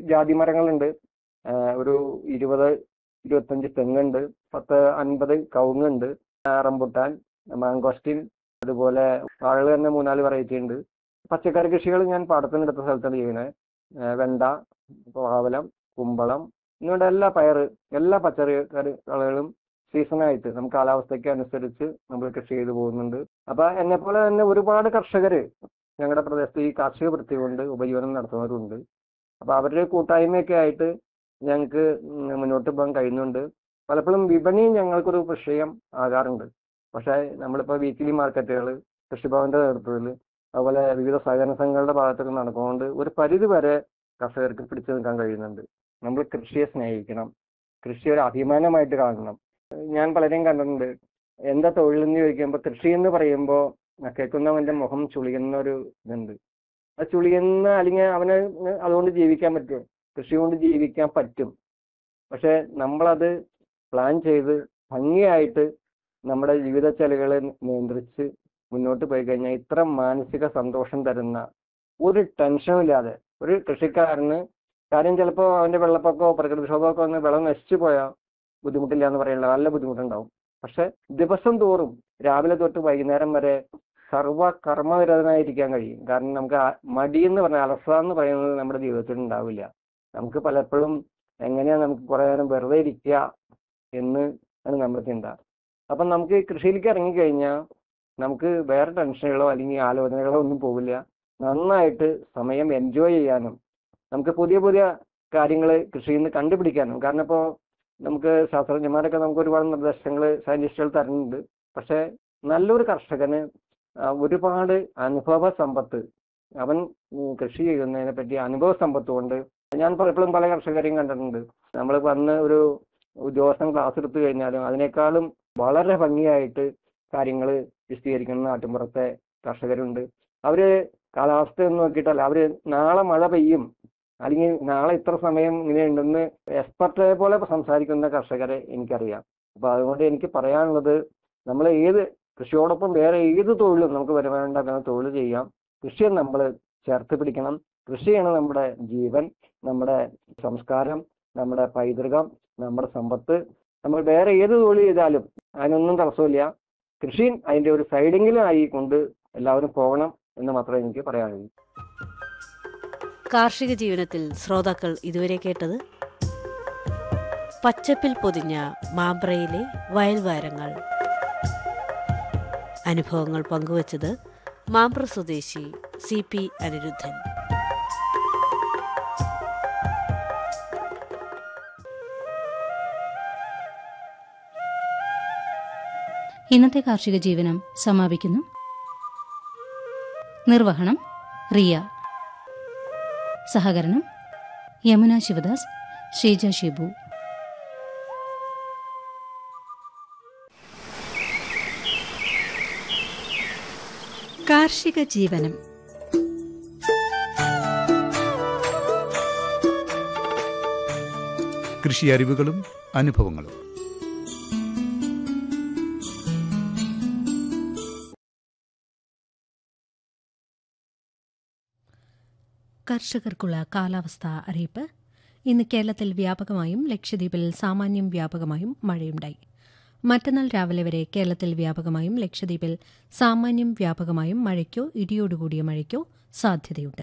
ജാതി മരങ്ങളുണ്ട് ആ, ഒരു ഇരുപത് ഇരുപത്തഞ്ച് തെങ്ങുണ്ട് പത്ത് അൻപത് കവുങ്ങുണ്ട് ആ, റംബുട്ടാൻ മാങ്കോസ്റ്റിൻ അതുപോലെ വാഴകൾ തന്നെ മൂന്നാല് വെറൈറ്റി ഉണ്ട് പച്ചക്കറി കൃഷികൾ ഞാൻ പാടത്തിനടുത്ത സ്ഥലത്താണ് ചെയ്യുന്നത് വെണ്ട പാവലം കുമ്പളം ഇങ്ങോട്ട് എല്ലാ പയറ് എല്ലാ പച്ചക്കറി കളകളും സീസണായിട്ട് നമുക്ക് കാലാവസ്ഥയ്ക്ക് അനുസരിച്ച് നമ്മൾ കൃഷി ചെയ്തു പോകുന്നുണ്ട് അപ്പൊ എന്നെ പോലെ തന്നെ ഒരുപാട് കർഷകര് ഞങ്ങളുടെ പ്രദേശത്ത് ഈ കാർഷിക വൃത്തി കൊണ്ട് ഉപജീവനം നടത്തുന്നവരുണ്ട് അപ്പൊ അവരുടെ കൂട്ടായ്മയൊക്കെ ആയിട്ട് ഞങ്ങൾക്ക് മുന്നോട്ട് പോകാൻ കഴിയുന്നുണ്ട് പലപ്പോഴും വിപണി ഞങ്ങൾക്കൊരു വിഷയം ആകാറുണ്ട് പക്ഷേ നമ്മളിപ്പോൾ വീക്കിലി മാർക്കറ്റുകൾ കൃഷിഭവന്റെ നേതൃത്വത്തിൽ അതുപോലെ വിവിധ സഹകരണ സംഘങ്ങളുടെ ഭാഗത്തൊക്കെ നടക്കുന്നുണ്ട് ഒരു പരിധി വരെ കർഷകർക്ക് പിടിച്ചു നിൽക്കാൻ കഴിയുന്നുണ്ട് നമ്മൾ കൃഷിയെ സ്നേഹിക്കണം കൃഷി ഒരു അഭിമാനമായിട്ട് കാണണം ഞാൻ പലരെയും കണ്ടിട്ടുണ്ട് എന്താ തൊഴിൽ എന്ന് ചോദിക്കുമ്പോൾ കൃഷി എന്ന് പറയുമ്പോൾ കേൾക്കുന്നവന്റെ മുഖം ചുളിയുന്ന ഒരു ഇതുണ്ട് ആ ചുളിയുന്ന അല്ലെങ്കിൽ അവന് അതുകൊണ്ട് ജീവിക്കാൻ പറ്റുമോ കൃഷി കൊണ്ട് ജീവിക്കാൻ പറ്റും പക്ഷെ നമ്മളത് പ്ലാൻ ചെയ്ത് ഭംഗിയായിട്ട് നമ്മുടെ ജീവിത ചെലവുകളെ നിയന്ത്രിച്ച് മുന്നോട്ട് പോയി കഴിഞ്ഞാൽ ഇത്ര മാനസിക സന്തോഷം തരുന്ന ഒരു ടെൻഷനും ഇല്ലാതെ ഒരു കൃഷിക്കാരന് കാര്യം ചിലപ്പോൾ അവന്റെ വെള്ളപ്പൊക്കമോ പ്രകൃതിക്ഷോഭമൊക്കെ വന്ന് വെള്ളം നശിച്ചു പോയാൽ ബുദ്ധിമുട്ടില്ല എന്ന് പറയുന്നത് നല്ല ബുദ്ധിമുട്ടുണ്ടാവും പക്ഷെ ദിവസം തോറും രാവിലെ തൊട്ട് വൈകുന്നേരം വരെ സർവ കർമ്മനിരതനായിരിക്കാൻ കഴിയും കാരണം നമുക്ക് ആ മടി എന്ന് പറഞ്ഞാൽ അലസ എന്ന് പറയുന്നത് നമ്മുടെ ജീവിതത്തിൽ ഉണ്ടാവില്ല നമുക്ക് പലപ്പോഴും എങ്ങനെയാ നമുക്ക് കുറെ നേരം വെറുതെ ഇരിക്കുക എന്ന് ആണ് നമ്മുടെ ചിന്ത അപ്പം നമുക്ക് ഈ കൃഷിയിലേക്ക് ഇറങ്ങിക്കഴിഞ്ഞാൽ നമുക്ക് വേറെ ടെൻഷനുകളോ അല്ലെങ്കിൽ ആലോചനകളോ ഒന്നും പോവില്ല നന്നായിട്ട് സമയം എൻജോയ് ചെയ്യാനും നമുക്ക് പുതിയ പുതിയ കാര്യങ്ങൾ കൃഷിയിൽ നിന്ന് കണ്ടുപിടിക്കാനും കാരണം ഇപ്പോൾ നമുക്ക് ശാസ്ത്രജ്ഞന്മാരൊക്കെ നമുക്ക് ഒരുപാട് നിർദ്ദേശങ്ങൾ സയന്റിസ്റ്റുകൾ തരുന്നുണ്ട് പക്ഷെ നല്ലൊരു കർഷകന് ആ, ഒരുപാട് അനുഭവ സമ്പത്ത് അവൻ ഉം, കൃഷി ചെയ്യുന്നതിനെ പറ്റി അനുഭവ സമ്പത്ത് കൊണ്ട് ഞാൻ പലപ്പോഴും പല കർഷകരെയും കണ്ടിട്ടുണ്ട് നമ്മൾ വന്ന് ഒരു ഉദ്യോഗസ്ഥൻ ക്ലാസ് എടുത്തു കഴിഞ്ഞാലും അതിനേക്കാളും വളരെ ഭംഗിയായിട്ട് കാര്യങ്ങൾ വിശദീകരിക്കുന്ന നാട്ടിൻപുറത്തെ കർഷകരുണ്ട് അവര് കാലാവസ്ഥയൊന്നും നോക്കിയിട്ടല്ല അവര് നാളെ മഴ പെയ്യും അല്ലെങ്കിൽ നാളെ ഇത്ര സമയം ഇങ്ങനെ ഉണ്ടെന്ന് എക്സ്പെർട്ടെ പോലെ സംസാരിക്കുന്ന കർഷകരെ എനിക്കറിയാം അപ്പൊ അതുകൊണ്ട് എനിക്ക് പറയാനുള്ളത് നമ്മൾ ഏത് കൃഷിയോടൊപ്പം വേറെ ഏത് തൊഴിലും നമുക്ക് വരുമാനമുണ്ടാക്കുന്ന തൊഴിൽ ചെയ്യാം കൃഷിയെ നമ്മൾ ചേർത്ത് പിടിക്കണം കൃഷിയാണ് നമ്മുടെ ജീവൻ നമ്മുടെ സംസ്കാരം നമ്മുടെ പൈതൃകം നമ്മുടെ സമ്പത്ത് നമ്മൾ വേറെ ഏത് തൊഴിൽ ചെയ്താലും അതിനൊന്നും തടസ്സമില്ല കൃഷി അതിന്റെ ഒരു സൈഡിങ്ങിലും ആയി കൊണ്ട് എല്ലാവരും പോകണം എന്ന് മാത്രമേ എനിക്ക് പറയാനുള്ളൂ കാർഷിക ജീവനത്തിൽ ശ്രോതാക്കൾ ഇതുവരെ കേട്ടത് പച്ചപ്പിൽ പൊതിഞ്ഞ മാമ്പ്രയിലെ വയൽവാരങ്ങൾ അനുഭവങ്ങൾ പങ്കുവച്ചത് മാമ്പ്ര സ്വദേശി സി പി അനിരുദ്ധൻ ഇന്നത്തെ കാർഷിക ജീവനം സമാപിക്കുന്നു നിർവഹണം റിയ സഹകരണം യമുന ശിവദാസ് ശ്രീജ ഷിബു കാർഷിക ജീവനം കൃഷി അറിവുകളും അനുഭവങ്ങളും കർഷകർക്കുള്ള കാലാവസ്ഥ അറിയിപ്പ് ഇന്ന് കേരളത്തിൽ വ്യാപകമായും ലക്ഷദ്വീപിൽ സാമാന്യം വ്യാപകമായും മഴയുണ്ടായി മറ്റന്നാൾ രാവിലെ വരെ കേരളത്തിൽ വ്യാപകമായും ലക്ഷദ്വീപിൽ സാമാന്യം വ്യാപകമായും മഴയ്ക്കോ ഇടിയോടുകൂടിയ മഴയ്ക്കോ സാധ്യതയുണ്ട്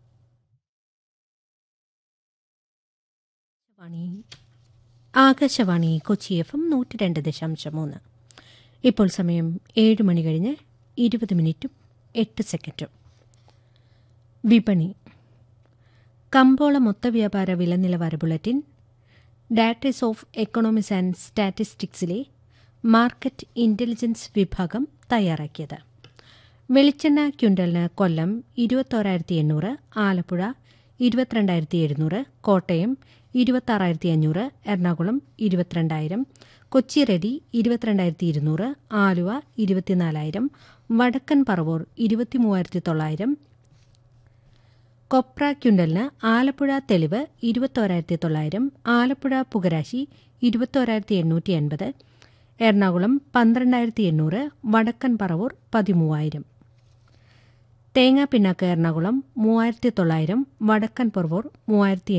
ആകാശവാണി- ആകാശവാണി കൊച്ചി എഫ് എം നൂറ്റി രണ്ട് ദശാംശം മൂന്ന് ഇപ്പോൾ സമയം ഏഴ് മണി കഴിഞ്ഞ് ഇരുപത് മിനിറ്റും എട്ട് സെക്കൻഡും വിപണി കമ്പോള മൊത്തവ്യാപാര വില നിലവാര bulletin directorates of economics and സ്റ്റാറ്റിസ്റ്റിക്സിലെ മാർക്കറ്റ് ഇന്റലിജൻസ് വിഭാഗം തയ്യാറാക്കിയത് വെളിച്ചെണ്ണ ക്വിൻ്റലിന് കൊല്ലം ഇരുപത്തോരായിരത്തി എണ്ണൂറ് ആലപ്പുഴ ഇരുപത്തിരണ്ടായിരത്തി എഴുന്നൂറ് കോട്ടയം ഇരുപത്താറായിരത്തി അഞ്ഞൂറ് എറണാകുളം ഇരുപത്തിരണ്ടായിരം കൊച്ചി റെഡി ഇരുപത്തിരണ്ടായിരത്തി ഇരുന്നൂറ് ആലുവ ഇരുപത്തിനാലായിരം വടക്കൻ പറവൂർ ഇരുപത്തിമൂവായിരത്തി തൊള്ളായിരം കൊപ്ര ക്യുണ്ടലിന് ആലപ്പുഴ തെളിവ് ഇരുപത്തോരായിരത്തി തൊള്ളായിരം ആലപ്പുഴ പുകരാശി ഇരുപത്തോരായിരത്തി എണ്ണൂറ്റി എൺപത് എറണാകുളം പന്ത്രണ്ടായിരത്തി എണ്ണൂറ് വടക്കൻ പറവൂർ പതിമൂവായിരം തേങ്ങാ പിണ്ണാക്ക് എറണാകുളം മൂവായിരത്തി തൊള്ളായിരം വടക്കൻ പറവൂർ മൂവായിരത്തി